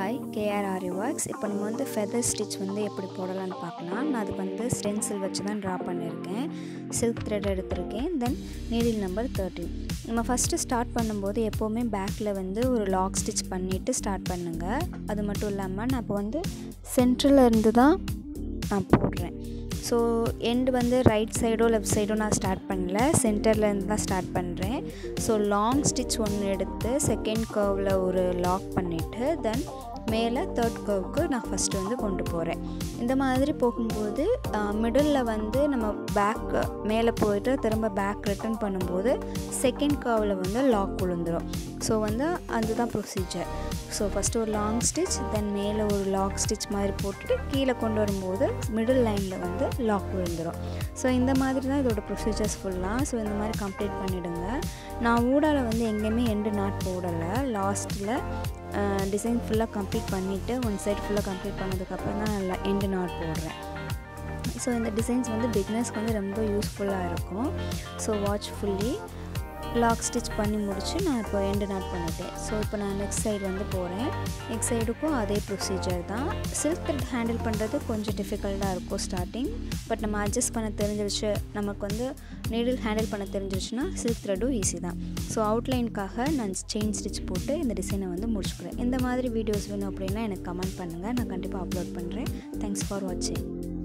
hi கேஆர்ஆரி works இப்போ நம்ம வந்து ஃபெதர் ஸ்டிச் வந்து எப்படி போடலாம்னு பார்க்கலாம் நான் அதுக்கு வந்து ஸ்டென்சில் வச்சு தான் ட்ரா பண்ணியிருக்கேன் சில்க் த்ரெட் எடுத்திருக்கேன் தென் நீடில் நம்பர் தேர்ட்டின் நம்ம ஃபஸ்ட்டு ஸ்டார்ட் பண்ணும்போது எப்போவுமே பேக்கில் வந்து ஒரு லாக் ஸ்டிச் பண்ணிவிட்டு ஸ்டார்ட் பண்ணுங்கள் அது மட்டும் இல்லாமல் நான் இப்போ வந்து சென்ட்ரலில் இருந்து தான் நான் போடுறேன் ஸோ எண்டு வந்து ரைட் சைடோ லெஃப்ட் சைடோ நான் ஸ்டார்ட் பண்ணல சென்டர்லேருந்து தான் ஸ்டார்ட் பண்ணுறேன் ஸோ லாங் ஸ்டிச் ஒன்று எடுத்து செகண்ட் கர்வில் ஒரு லாக் பண்ணிவிட்டு தென் மேலே தேர்ட் கர்வுக்கு நான் ஃபஸ்ட்டு வந்து கொண்டு போகிறேன் இந்த மாதிரி போகும்போது மிடில் வந்து நம்ம பேக் மேலே போயிட்டு திரும்ப பேக் ரிட்டர்ன் பண்ணும்போது செகண்ட் கர்வில் வந்து லாக் விழுந்துடும் ஸோ வந்து அதுதான் ப்ரொசீஜர் ஸோ ஃபஸ்ட்டு ஒரு லாங் ஸ்டிச் தென் மேலே ஒரு லாக் ஸ்டிச் மாதிரி போட்டுட்டு கீழே கொண்டு வரும்போது மிடில் லைனில் வந்து லாக் விழுந்துடும் ஸோ இந்த மாதிரி தான் இதோட ப்ரொசீஜர்ஸ் ஃபுல்லாக ஸோ இந்த மாதிரி கம்ப்ளீட் பண்ணிவிடுங்க நான் ஊடால வந்து எங்கேயுமே எண்டு நாட் போடலை லாஸ்ட்டில் டிசைன் ஃபுல்லாக கம்ப்ளீட் பண்ணிவிட்டு ஒன் சைட் ஃபுல்லாக கம்ப்ளீட் பண்ணதுக்கப்புறம் தான் நான் எண்டு நாட் போடுறேன் ஸோ இந்த டிசைன்ஸ் வந்து பிக்னஸ்க்கு வந்து ரொம்ப யூஸ்ஃபுல்லாக இருக்கும் so watch fully lock stitch பண்ணி முடிச்சு நான் இப்போ எண்டு நாட் பண்ணிட்டேன் ஸோ இப்போ நான் நெக்ஸ்ட் சைடு வந்து போகிறேன் நெக்ஸ்ட் சைடுக்கும் அதே ப்ரொசீஜர் தான் சில்க் த்ரெட் ஹேண்டில் பண்ணுறது கொஞ்சம் டிஃபிகல்ட்டாக இருக்கும் ஸ்டார்டிங் பட் நம்ம அட்ஜஸ்ட் பண்ண தெரிஞ்சிருச்சு நமக்கு வந்து நீடில் ஹேண்டில் பண்ண தெரிஞ்சிருச்சுன்னா சில்க் த்ரெட்டும் ஈஸி தான் ஸோ அவுட்லைனுக்காக நான் செயின் ஸ்டிச் போட்டு இந்த டிசைனை வந்து முடிச்சுக்கிறேன் இந்த மாதிரி வீடியோஸ் வேணும் அப்படின்னா எனக்கு கமெண்ட் பண்ணுங்கள் நான் கண்டிப்பாக அப்லோட் பண்ணுறேன் தேங்க்ஸ் ஃபார் வாட்சிங்